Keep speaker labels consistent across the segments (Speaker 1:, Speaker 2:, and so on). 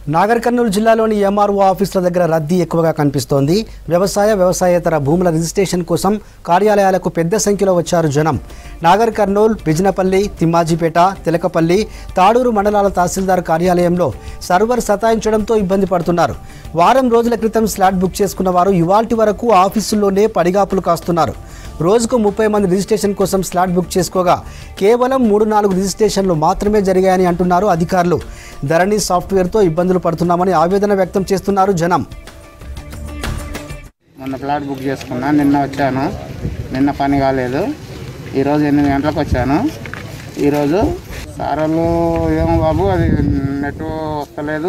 Speaker 1: నాగర్ కర్నూలు జిల్లాలోని ఎంఆర్ఓ ఆఫీసుల దగ్గర రద్దీ ఎక్కువగా కనిపిస్తోంది వ్యవసాయ వ్యవసాయేతర భూముల రిజిస్ట్రేషన్ కోసం కార్యాలయాలకు పెద్ద సంఖ్యలో వచ్చారు జనం నాగర్ కర్నూలు బిజినపల్లి తిమ్మాజిపేట తిలకపల్లి తాడూరు మండలాల తహసీల్దార్ కార్యాలయంలో సర్వర్ సతాయించడంతో ఇబ్బంది పడుతున్నారు వారం రోజుల క్రితం స్లాట్ బుక్ చేసుకున్న వారు ఇవాల్టి వరకు ఆఫీసుల్లోనే పడిగాపులు కాస్తున్నారు రోజుకు ముప్పై మంది రిజిస్ట్రేషన్ కోసం స్లాట్ బుక్ చేసుకోగా కేవలం మూడు నాలుగు రిజిస్ట్రేషన్లు మాత్రమే జరిగాయని అంటున్నారు అధికారులు ధరణి సాఫ్ట్వేర్తో ఇబ్బందులు పడుతున్నామని ఆవేదన వ్యక్తం చేస్తున్నారు జనం
Speaker 2: మొన్న ప్లాట్ బుక్ చేసుకున్నా నిన్న వచ్చాను నిన్న పని కాలేదు ఈరోజు ఎనిమిది గంటలకు వచ్చాను ఈరోజు సార్ వాళ్ళు ఏమో బాబు అది నెట్ వస్తలేదు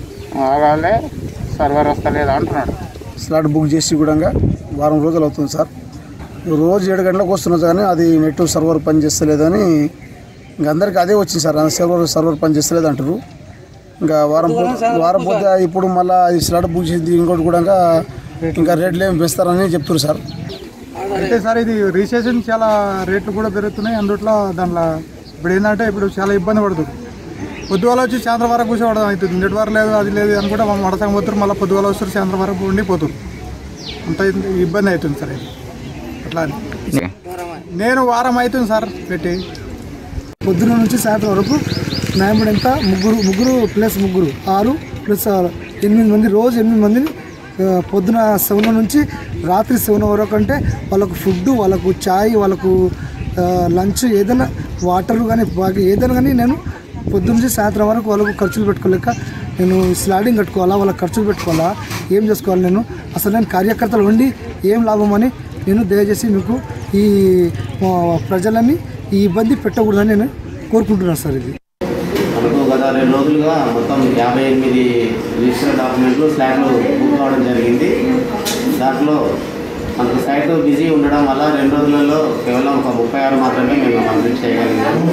Speaker 2: ఆగాలే సర్వర్ వస్తలేదు అంటున్నాడు
Speaker 3: స్లాట్ బుక్ చేసి కూడా వారం రోజులు అవుతుంది సార్ రోజు ఏడు గంటలకు వస్తున్నది కానీ అది నెట్ సర్వర్ పని చేస్తలేదని ఇంకా అందరికీ అదే వచ్చింది సార్ సర్వర్ సర్వర్ పని చేస్తలేదు అంటారు ఇంకా వారం పో- వారం పోతే ఇప్పుడు మళ్ళీ ఈ స్లాట్ బుక్ చేసి ఇంకోటి కూడా ఇంకా రేట్లు ఏమి పెంచుతారని చెప్తున్నారు సార్
Speaker 4: అయితే సార్ ఇది రిజిస్ట్రేషన్ చాలా రేట్లు కూడా పెరుగుతున్నాయి అందుట్లో దాంట్లో ఇప్పుడు ఏంటంటే ఇప్పుడు చాలా ఇబ్బంది పడుతుంది పొద్దుగాల వచ్చి సాయంత్రం వరకు కూర్చోవడం అవుతుంది నెట్ వరకు లేదు అది లేదు అని కూడా మనం వడసం పోతారు మళ్ళీ పొద్దుగాల వస్తారు సాయంత్రం వరకు ఉండిపోతారు అంత ఇబ్బంది అవుతుంది సార్ ఇది అట్లా అని. నేను వారం అవుతుంది సార్ పెట్టి
Speaker 3: పొద్దున నుంచి సాయంత్రం వరకు న్యాయమడి ఎంత ముగ్గురు ముగ్గురు ప్లస్ ముగ్గురు ఆరు ప్లస్ ఎనిమిది మంది రోజు ఎనిమిది మందిని ఆ, పొద్దున సెవెన్ నుంచి రాత్రి సెవెన్ వరకు అంటే వాళ్ళకు ఫుడ్ వాళ్ళకు చాయ్ వాళ్ళకు ఆ, లంచ్ ఏదైనా వాటర్ కానీ బాగా ఏదైనా కానీ నేను పొద్దున్న నుంచి సాయంత్రం వరకు వాళ్ళకు ఖర్చులు పెట్టుకోలేక నేను స్లాడింగ్ కట్టుకోవాలా వాళ్ళకి ఖర్చులు పెట్టుకోవాలా ఏం చేసుకోవాలి నేను అసలు నేను కార్యకర్తలు ఉండి ఏం లాభం అని నేను దయచేసి మీకు ఈ ఆ, ప్రజలని ఈ ఇబ్బంది పెట్టకూడదని నేను కోరుకుంటున్నాను సార్ ఇది
Speaker 5: మనకు గత రెండు రోజులుగా మొత్తం యాభై ఎనిమిది రిజిస్టర్ డాక్యుమెంట్లు స్లాట్లు బుక్ కావడం జరిగింది దాంట్లో మనకు సైట్ బిజీ ఉండడం వల్ల రెండు రోజులలో కేవలం ఒక ముప్పై ఆరు మాత్రమే మేము కంప్లీట్ చేయగలిగాము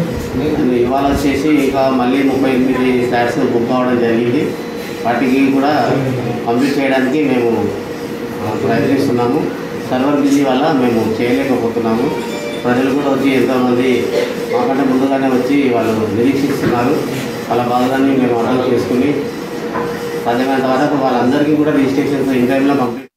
Speaker 5: ఇవాళ వచ్చేసి ఇంకా మళ్ళీ ముప్పై ఎనిమిది స్లాట్స్ బుక్ కావడం జరిగింది వాటికి కూడా కంప్లీట్ చేయడానికి మేము ఆ, ప్రయత్నిస్తున్నాము సర్వర్ బిజీ వల్ల మేము చేయలేకపోతున్నాము ప్రజలు కూడా వచ్చి ఎంతోమంది మాకంటే ముందుగానే వచ్చి వాళ్ళు నిరీక్షిస్తున్నారు వాళ్ళ బాధలన్నీ మేము అర్థం చేసుకుని సాధ్యమైనంత వరకు వాళ్ళందరికీ కూడా రిజిస్ట్రేషన్స్ ఇన్ టైంలో కంప్లీట్